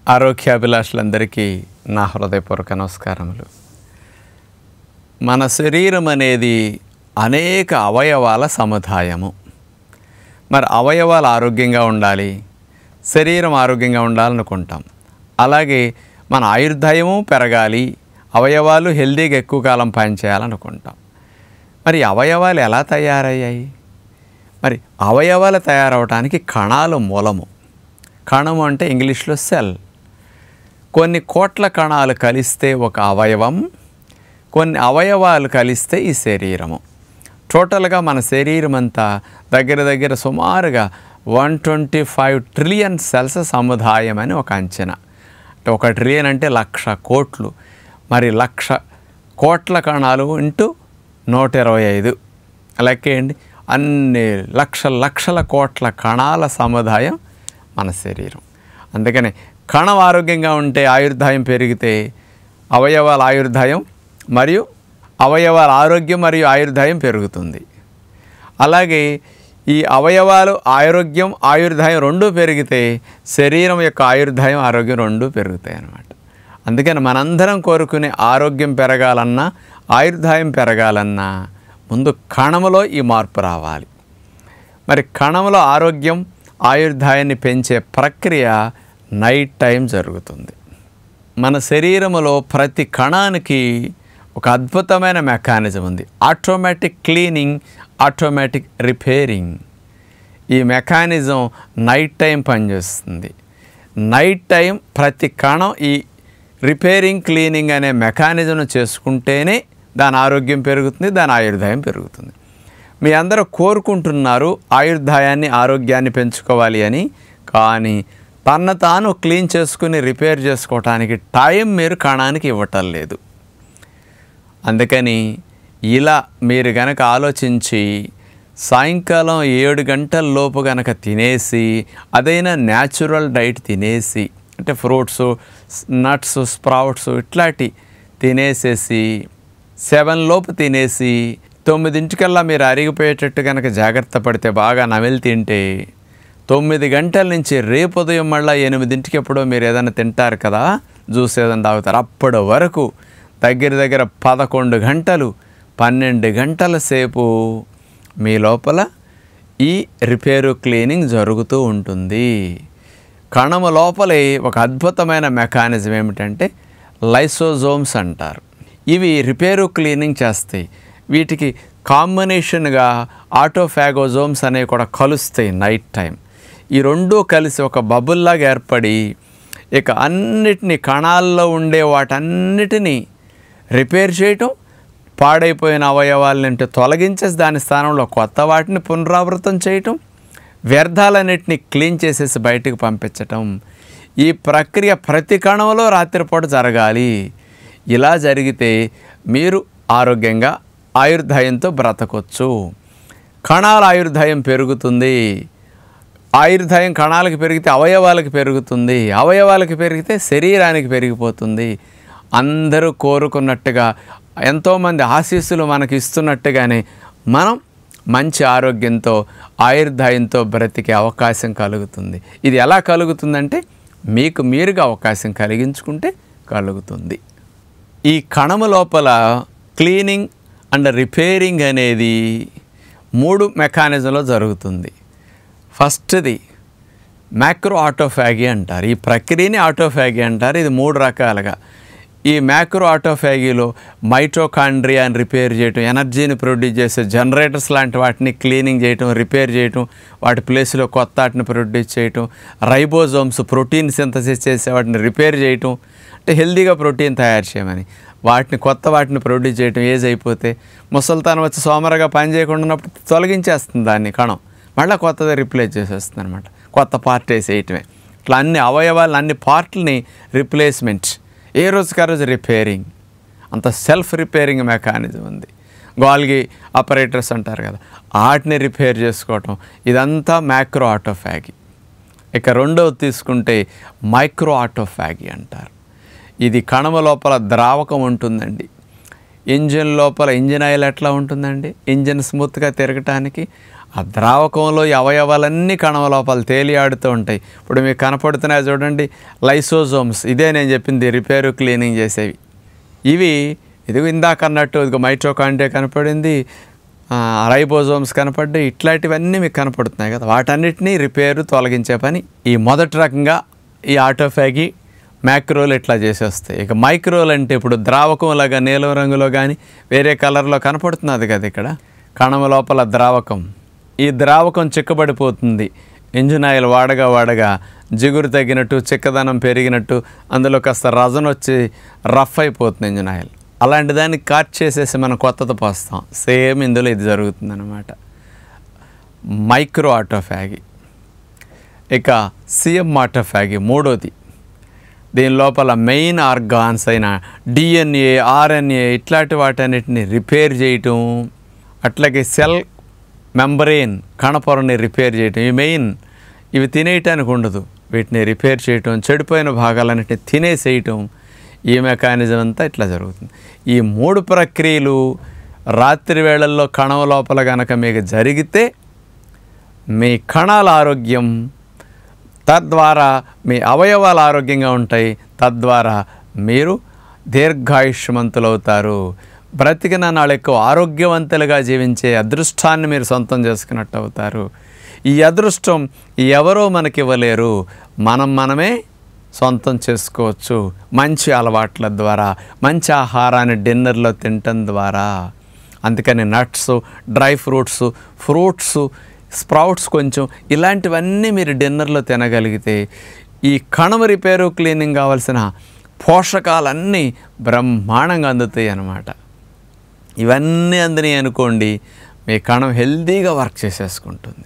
ఆరోగ్యాభిలాషులందరికీ నా హృదయపూర్వక నమస్కారములు మన శరీరం అనేది అనేక అవయవాల సముదాయము మరి అవయవాలు ఆరోగ్యంగా ఉండాలి శరీరం ఆరోగ్యంగా ఉండాలనుకుంటాం అలాగే మన ఆయుర్దాయము పెరగాలి అవయవాలు హెల్దీగా ఎక్కువ కాలం పనిచేయాలనుకుంటాం మరి ఈ అవయవాలు ఎలా తయారయ్యాయి మరి అవయవాలు తయారవడానికి కణాలు మూలము కణము అంటే ఇంగ్లీష్లో సెల్ కొన్ని కోట్ల కణాలు కలిస్తే ఒక అవయవం కొన్ని అవయవాలు కలిస్తే ఈ శరీరము టోటల్గా మన శరీరం అంతా దగ్గర దగ్గర సుమారుగా one twenty five trillion cells సముదాయం అని ఒక అంచనా అంటే ఒక ట్రిలియన్ అంటే లక్ష కోట్లు మరి లక్ష కోట్ల కణాలు ఇంటూ నూట ఇరవై ఐదు లెక్కేయండి అన్ని లక్షల లక్షల కోట్ల కణాల సముదాయం మన శరీరం అందుకని కణం ఆరోగ్యంగా ఉంటే ఆయుర్దాయం పెరిగితే అవయవాల ఆయుర్దాయం మరియు అవయవాల ఆరోగ్యం మరియు ఆయుర్దాయం పెరుగుతుంది అలాగే ఈ అవయవాలు ఆరోగ్యం ఆయుర్దాయం రెండూ పెరిగితే శరీరం యొక్క ఆయుర్దాయం ఆరోగ్యం రెండూ పెరుగుతాయి అన్నమాట అందుకని మనందరం కోరుకునే ఆరోగ్యం పెరగాలన్నా ఆయుర్దాయం పెరగాలన్నా ముందు కణములో ఈ మార్పు రావాలి మరి కణంలో ఆరోగ్యం ఆయుర్దాయాన్ని పెంచే ప్రక్రియ నైట్ టైం జరుగుతుంది మన శరీరములో ప్రతి కణానికి ఒక అద్భుతమైన మెకానిజం ఉంది ఆటోమేటిక్ క్లీనింగ్ ఆటోమేటిక్ రిపేరింగ్ ఈ మెకానిజం నైట్ టైం పనిచేస్తుంది నైట్ టైం ప్రతి కణం ఈ రిపేరింగ్ క్లీనింగ్ అనే మెకానిజంను చేసుకుంటేనే దాని ఆరోగ్యం పెరుగుతుంది దాని ఆయుర్దాయం పెరుగుతుంది మీ అందరూ కోరుకుంటున్నారు ఆయుర్దాయాన్ని ఆరోగ్యాన్ని పెంచుకోవాలి అని కానీ తన తాను క్లీన్ చేసుకుని రిపేర్ చేసుకోవటానికి టైం మీరు కణానికి ఇవ్వటం లేదు అందుకని ఇలా మీరు గనక ఆలోచించి సాయంకాలం ఏడు గంటల లోపు గనక తినేసి అదైనా న్యాచురల్ డైట్ తినేసి అంటే ఫ్రూట్స్ నట్స్ స్ప్రౌట్స్ ఇట్లాంటి తినేసేసి సెవెన్ లోపు తినేసి తొమ్మిదింటికల్లా మీరు అరిగిపోయేటట్టు కనుక జాగ్రత్త పడితే బాగా నమిలి తింటే తొమ్మిది గంటల నుంచి రేపు ఉదయం మళ్ళీ ఎనిమిదింటికి ఎప్పుడో మీరు ఏదైనా తింటారు కదా జ్యూస్ ఏదైనా తాగుతారు అప్పటి వరకు దగ్గర దగ్గర పదకొండు గంటలు పన్నెండు గంటల సేపు మీ లోపల ఈ రిపేరు క్లీనింగ్ జరుగుతూ ఉంటుంది కణము లోపలే ఒక అద్భుతమైన మెకానిజం ఏమిటంటే లైసోజోమ్స్ అంటారు ఇవి రిపేరు క్లీనింగ్ చేస్తాయి వీటికి కాంబినేషన్గా ఆటోఫాగోజోమ్స్ అనేవి కూడా కలుస్తాయి నైట్ టైం ఈ రెండూ కలిసి ఒక బబుల్లాగా ఏర్పడి ఇక అన్నిటినీ కణాల్లో ఉండే వాటన్నిటినీ రిపేర్ చేయటం పాడైపోయిన అవయవాలన్నింటి తొలగించేసి దాని స్థానంలో కొత్త వాటిని పునరావృతం చేయటం వ్యర్థాలన్నింటినీ క్లీన్ చేసేసి బయటకు పంపించటం ఈ ప్రక్రియ ప్రతి కణంలో రాత్రిపూట జరగాలి ఇలా జరిగితే మీరు ఆరోగ్యంగా ఆయుర్దాయంతో బ్రతకొచ్చు కణాల ఆయుర్దాయం పెరుగుతుంది ఆయుర్దాయం కణాలకు పెరిగితే అవయవాలకు పెరుగుతుంది అవయవాలకు పెరిగితే శరీరానికి పెరిగిపోతుంది అందరూ కోరుకున్నట్టుగా ఎంతోమంది ఆశీస్సులు మనకి ఇస్తున్నట్టుగానే మనం మంచి ఆరోగ్యంతో ఆయుర్దాయంతో బ్రతికే అవకాశం కలుగుతుంది ఇది ఎలా కలుగుతుందంటే మీకు మీరుగా అవకాశం కలిగించుకుంటే కలుగుతుంది ఈ కణము లోపల క్లీనింగ్ అండ్ రిపేరింగ్ అనేది మూడు మెకానిజంలో జరుగుతుంది ఫస్ట్ది మ్యాక్రో ఆటోఫాగి అంటారు ఈ ప్రక్రియని ఆటోఫాగి అంటారు ఇది మూడు రకాలుగా ఈ మ్యాక్రో ఆటోఫాగీలో మైటోకాండ్రియాని రిపేర్ చేయటం ఎనర్జీని ప్రొడ్యూస్ చేసే జనరేటర్స్ లాంటి వాటిని క్లీనింగ్ చేయటం రిపేర్ చేయటం వాటి ప్లేస్లో కొత్త వాటిని ప్రొడ్యూస్ చేయటం రైబోజోమ్స్ ప్రోటీన్ సింథసిస్ చేసే వాటిని రిపేర్ చేయటం అంటే హెల్దీగా ప్రోటీన్ తయారు చేయమని వాటిని కొత్త వాటిని ప్రొడ్యూస్ చేయటం ఏజ్ అయిపోతే ముసలితనం వచ్చి సోమరగా పని చేయకుండా ఉన్నప్పుడు తొలగించేస్తుంది దాన్ని కణం మళ్ళీ కొత్తది రిప్లేస్ చేసేస్తుంది అనమాట కొత్త పార్ట్ వేసేయటమే ఇట్లా అన్ని అవయవాలను అన్ని పార్ట్లని రిప్లేస్మెంట్ ఏ రోజుకి ఆ రోజు రిపేరింగ్ అంత సెల్ఫ్ రిపేరింగ్ మెకానిజం ఉంది గాల్గి ఆపరేటర్స్ అంటారు కదా వాటిని రిపేర్ చేసుకోవటం ఇదంతా మ్యాక్రో ఆటోఫాగి ఇక రెండవది తీసుకుంటే మైక్రో ఆటోఫాగి అంటారు ఇది కణమ లోపల ద్రావకం ఉంటుందండి ఇంజిన్ లోపల ఇంజిన్ ఆయిల్ ఎట్లా ఉంటుందండి ఇంజిన్ స్మూత్గా తిరగటానికి ఆ ద్రావకంలో ఈ అవయవాలన్నీ కణం లోపల తేలియాడుతూ ఉంటాయి ఇప్పుడు మీకు కనపడుతున్నాయి చూడండి లైసోజోమ్స్ ఇదే నేను చెప్పింది రిపేరు క్లీనింగ్ చేసేవి ఇవి ఇది ఇందాక అన్నట్టు ఇదిగో మైట్రోకాండ్రియా కనపడింది ఆ, రైబోజోమ్స్ కనపడ్డాయి ఇట్లాంటివన్నీ మీకు కనపడుతున్నాయి కదా వాటన్నిటినీ రిపేరు తొలగించే పని ఈ మొదటి రకంగా ఈ ఆటోఫాగి మ్యాక్రోలు ఇట్లా చేసేస్తాయి ఇక మైక్రోలు అంటే ఇప్పుడు ద్రావకంలాగా నీలం రంగులో కానీ వేరే కలర్లో కనపడుతున్నది కదా ఇక్కడ కణం లోపల ద్రావకం ఈ ద్రావకం చిక్కబడిపోతుంది ఇంజిన్ ఆయిల్ వాడగా వాడగా జిగురు తగ్గినట్టు చిక్కదనం పెరిగినట్టు అందులో కాస్త రజన వచ్చి రఫ్ అయిపోతుంది ఇంజిన్ ఆయిల్ అలాంటి దాన్ని కాట్ చేసేసి మనం కొత్తది పోస్తాం సేమ్ ఇందులో ఇది జరుగుతుందన్నమాట మైక్రో ఆటోఫాగి ఇక సిఎం ఆటోఫాగి మూడోది దీని లోపల మెయిన్ ఆర్గాన్స్ అయిన డిఎన్ఏ ఆర్ఎన్ఏ ఇట్లాంటి వాటన్నిటిని రిపేర్ చేయటం అట్లాగే సెల్ మెంబరేన్ కణపొరని రిపేర్ చేయటం ఇవి మెయిన్ ఇవి తినేయటానికి ఉండదు వీటిని రిపేర్ చేయటం చెడిపోయిన భాగాలన్నిటిని తినేసేయటం ఈ మెకానిజం అంతా ఇట్లా జరుగుతుంది ఈ మూడు ప్రక్రియలు రాత్రి వేళల్లో కణం లోపల కనుక మీకు జరిగితే మీ కణాల ఆరోగ్యం తద్వారా మీ అవయవాలు ఆరోగ్యంగా ఉంటాయి తద్వారా మీరు దీర్ఘాయుష్మంతులవుతారు బ్రతికిన నాళ్ళు ఎక్కువ ఆరోగ్యవంతులుగా జీవించే అదృష్టాన్ని మీరు సొంతం చేసుకున్నట్టు అవుతారు ఈ అదృష్టం ఎవరో మనకి ఇవ్వలేరు మనం మనమే సొంతం చేసుకోవచ్చు మంచి అలవాట్ల ద్వారా మంచి ఆహారాన్ని డిన్నర్లో తినటం ద్వారా అందుకని nuts dry fruits fruits sprouts కొంచెం ఇలాంటివన్నీ మీరు డిన్నర్లో తినగలిగితే ఈ కణం రిపేరు క్లీనింగ్ కావాల్సిన పోషకాలన్నీ బ్రహ్మాండంగా అందుతాయి అన్నమాట ఇవన్నీ అందినాయి అనుకోండి మీ కణం హెల్తీగా వర్క్ చేసేసుకుంటుంది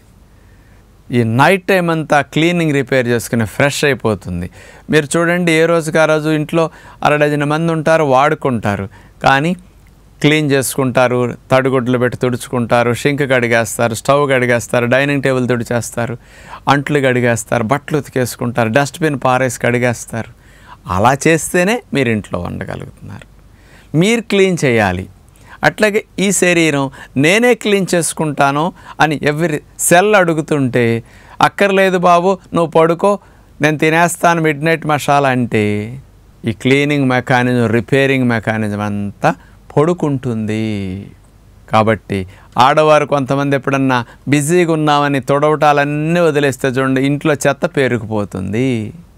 ఈ నైట్ టైం అంతా క్లీనింగ్ రిపేర్ చేసుకుని ఫ్రెష్ అయిపోతుంది మీరు చూడండి ఏ రోజుకి ఆ రోజు ఇంట్లో అర డజన్ మంది ఉంటారు వాడుకుంటారు కానీ క్లీన్ చేసుకుంటారు తడిగుడ్లు పెట్టి తుడుచుకుంటారు షింక్ కడిగేస్తారు స్టవ్ కడిగేస్తారు డైనింగ్ టేబుల్ తుడిచేస్తారు అంట్లు కడిగేస్తారు బట్టలు ఉతికేసుకుంటారు డస్ట్బిన్ పారేసి కడిగేస్తారు అలా చేస్తేనే మీరు ఇంట్లో ఉండగలుగుతున్నారు మీరు క్లీన్ చేయాలి అట్లాగే ఈ శరీరం నేనే క్లీన్ చేసుకుంటాను అని ఎవరి సెల్ అడుగుతుంటే అక్కర్లేదు బాబు నువ్వు పడుకో నేను తినేస్తాను మిడ్ నైట్ మసాలా అంటే ఈ క్లీనింగ్ మెకానిజం రిపేరింగ్ మెకానిజం అంతా పడుకుంటుంది కాబట్టి ఆడవారు కొంతమంది ఎప్పుడన్నా బిజీగా ఉన్నామని తొడవటాలన్నీ వదిలేస్తే చూడండి ఇంట్లో చెత్త పేరుకుపోతుంది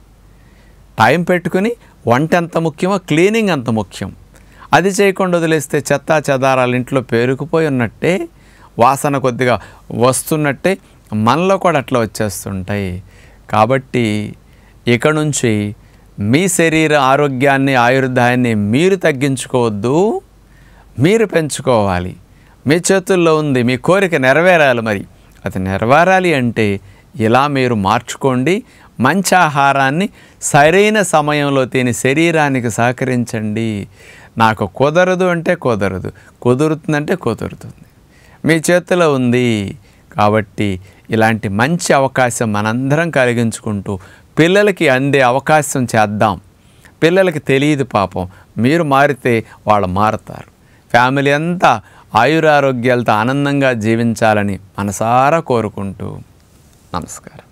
టైం పెట్టుకుని వంట ఎంత ముఖ్యమో క్లీనింగ్ అంత ముఖ్యం అది చేయకుండా వదిలేస్తే చెత్త చెదారాలు ఇంట్లో పేరుకుపోయి ఉన్నట్టే వాసన కొద్దిగా వస్తున్నట్టే మనలో కూడా అట్లా వచ్చేస్తుంటాయి కాబట్టి ఇక నుంచి మీ శరీర ఆరోగ్యాన్ని ఆయుర్దాయాన్ని మీరు తగ్గించుకోవద్దు మీరు పెంచుకోవాలి మీ చేతుల్లో ఉంది మీ కోరిక నెరవేరాలి మరి అది నెరవేరాలి అంటే ఇలా మీరు మార్చుకోండి మంచి ఆహారాన్ని సరైన సమయంలో తిని శరీరానికి సహకరించండి నాకు కుదరదు అంటే కుదరదు కుదురుతుందంటే కుదురుతుంది మీ చేతిలో ఉంది కాబట్టి ఇలాంటి మంచి అవకాశం మనందరం కలిగించుకుంటూ పిల్లలకి అందే అవకాశం చేద్దాం పిల్లలకి తెలియదు పాపం మీరు మారితే వాళ్ళు మారుతారు ఫ్యామిలీ అంతా ఆయురారోగ్యాలతో ఆనందంగా జీవించాలని మనసారా కోరుకుంటూ నమస్కారం